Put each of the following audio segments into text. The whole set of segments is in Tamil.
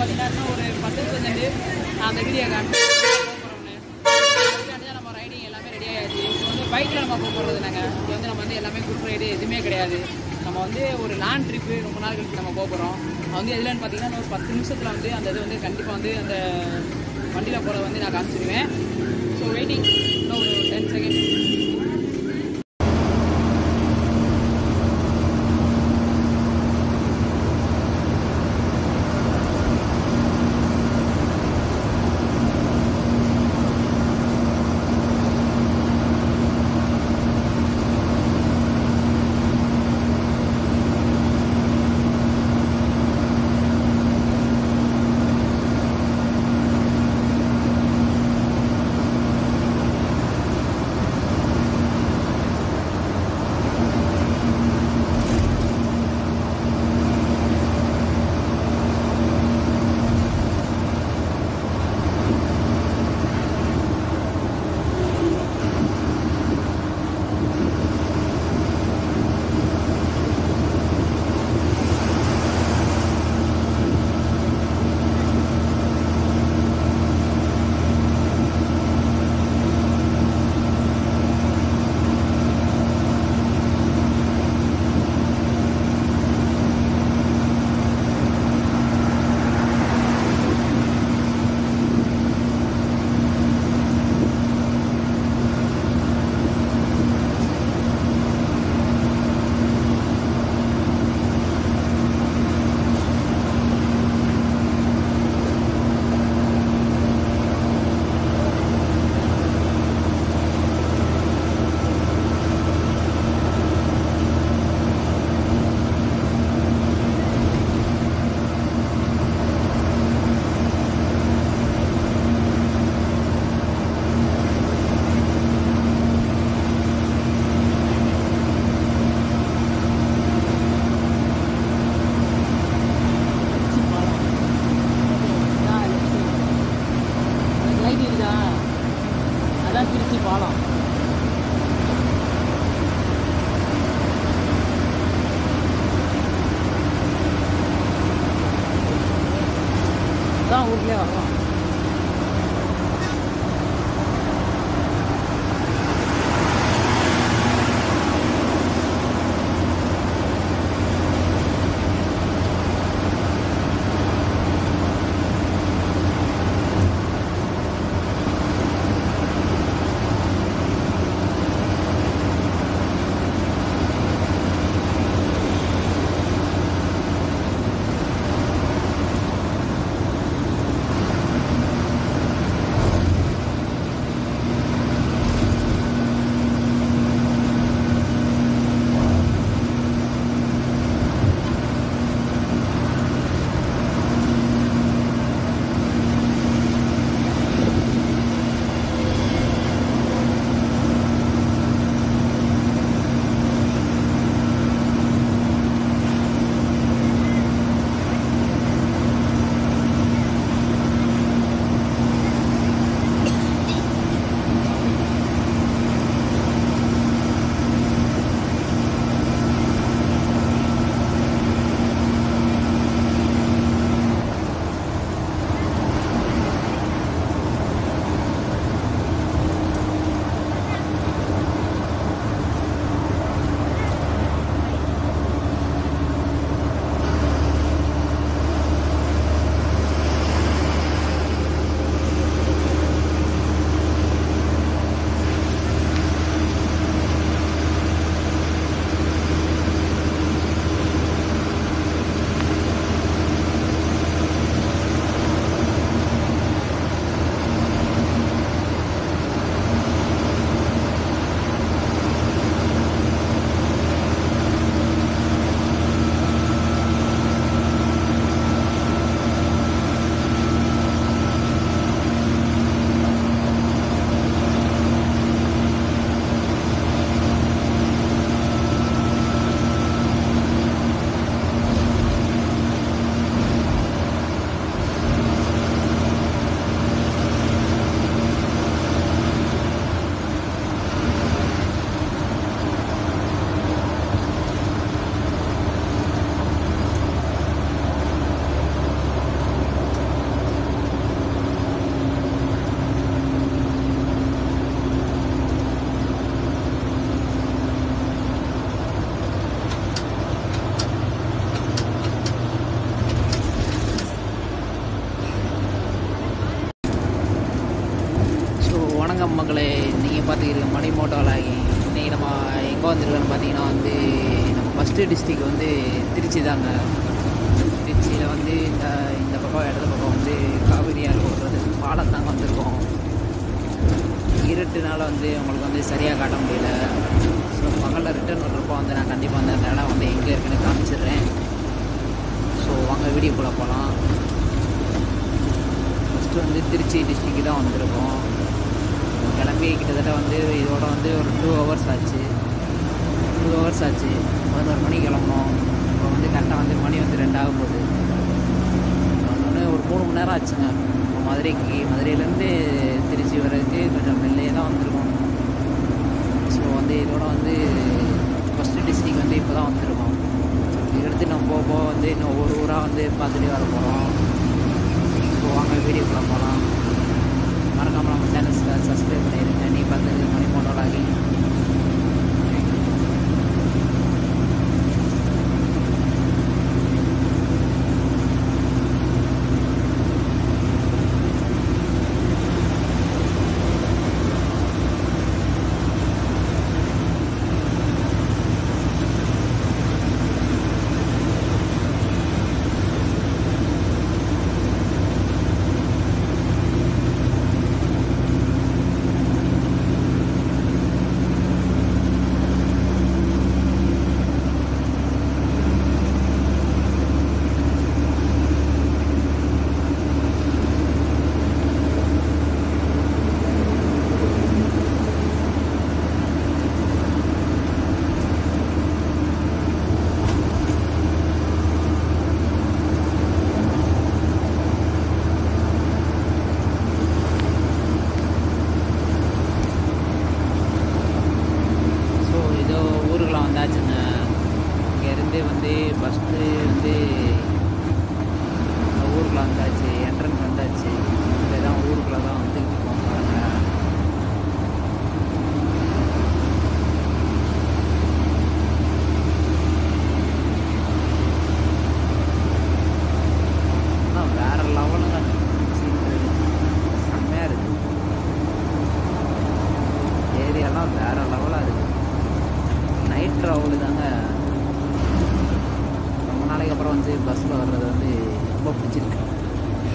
பார்த்தீங்கன்னா இன்னும் ஒரு பத்து நிமிஷம் சென்று நான் அந்த வீடியோ காட்டுறேன் அதுக்காண்டி தான் நம்ம ரைடிங் எல்லாமே ரெடி ஆயாச்சு இப்போ வந்து பைக்கில் நம்ம போக போகிறது நாங்கள் இது வந்து நம்ம வந்து எல்லாமே குட் ரைடு எதுவுமே கிடையாது நம்ம வந்து ஒரு லாங் ட்ரிப்பு ரொம்ப நாள் கழிச்சு நம்ம போக போகிறோம் அது வந்து எதுலன்னு பார்த்தீங்கன்னா இன்னும் ஒரு பத்து நிமிஷத்தில் வந்து அந்த இது வந்து கண்டிப்பாக வந்து அந்த வண்டியில் போகிறத வந்து நான் காமிச்சிடுவேன் ஸோ வெயிட்டிங் இன்னும் ஒரு டென் செகண்ட் லைட் இருக்குதா அதான் திருச்சி பாலம் அதான் ஊருக்குள்ளே வரலாம் பார்த்துக்கிருக்க மணி மோட்டோ லாகி இன்றைக்கி நம்ம எங்கே வந்திருக்கோன்னு பார்த்தீங்கன்னா வந்து நம்ம ஃபஸ்ட்டு டிஸ்ட்ரிக் வந்து திருச்சி தாங்க திருச்சியில் வந்து இந்த இந்த பக்கம் இடது பக்கம் வந்து காவிரி ஆறு ஓடுறது பாலம் தாங்க வந்திருக்கோம் இருட்டுனால வந்து உங்களுக்கு வந்து சரியாக காட்ட முடியல ஸோ பகலில் ரிட்டர்ன் வர்றப்போ வந்து நான் கண்டிப்பாக அந்த அந்த இடம் வந்து எங்கே இருக்குன்னு காமிச்சிடுறேன் ஸோ வாங்க வீடியோக்குள்ளே போகலாம் ஃபஸ்ட்டு வந்து திருச்சி டிஸ்ட்ரிக்கு தான் வந்திருக்கோம் கிளம்பி கிட்டத்தட்ட வந்து இதோட வந்து ஒரு டூ ஹவர்ஸ் ஆச்சு டூ ஹவர்ஸ் ஆச்சு பதினோரு மணிக்கு கிளம்புனோம் இப்போ வந்து கரெக்டாக வந்து மணி வந்து ரெண்டாக போகுது ஒன்று ஒரு மூணு மணி நேரம் ஆச்சுங்க இப்போ மதுரைக்கு மதுரையிலேருந்து திருச்சி வர்றதுக்கு கொஞ்சம் மெல்லே தான் வந்திருக்கோம் ஸோ வந்து இதோட வந்து ஃபஸ்ட்டு டிஸ்ட்ரிக் வந்து இப்போ தான் வந்திருக்கோம் இதுக்கடுத்து நம்ம போக போக வந்து இன்னும் ஒவ்வொரு ஊராக வந்து பார்த்துட்டு வர போகிறோம் இப்போ வாங்க வீடியோக்குள்ள போகலாம் மறக்காமல் நம்ம சேனல் சப்ஸ்கிரைப் பண்ணிடுங்க நீ பார்த்தது மணி மோட்டோலாகி ஸோ ஏதோ ஊருக்குலாம் வந்தாச்சுங்க இங்கேருந்து வந்து ஃபஸ்ட்டு வந்து ஊருக்குள்ள வந்தாச்சு என்ட்ரன்ஸ் வந்தாச்சு இங்கே தான் ஊருக்குள்ள தான் வந்து போகிறாங்க ஆனால் வேற லெவலுங்க சீனரி செம்மையாக இருக்குது ஏரியாலாம் வேற லெவலாக இருக்குது நைட் ட்ராவலு தாங்க ரொம்ப நாளைக்கு அப்புறம் வந்து பஸ்ஸில் வர்றது வந்து ரொம்ப பிடிச்சிருக்கு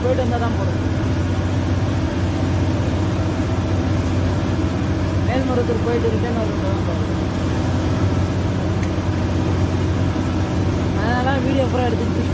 போயிட்டு வந்தால் தான் போகிறோம் மேல்மருவத்தூர் போயிட்டு ரிட்டர்ன் வரும்போது தான் போகிறோம் அதனால வீடியோ பூரா எடுத்து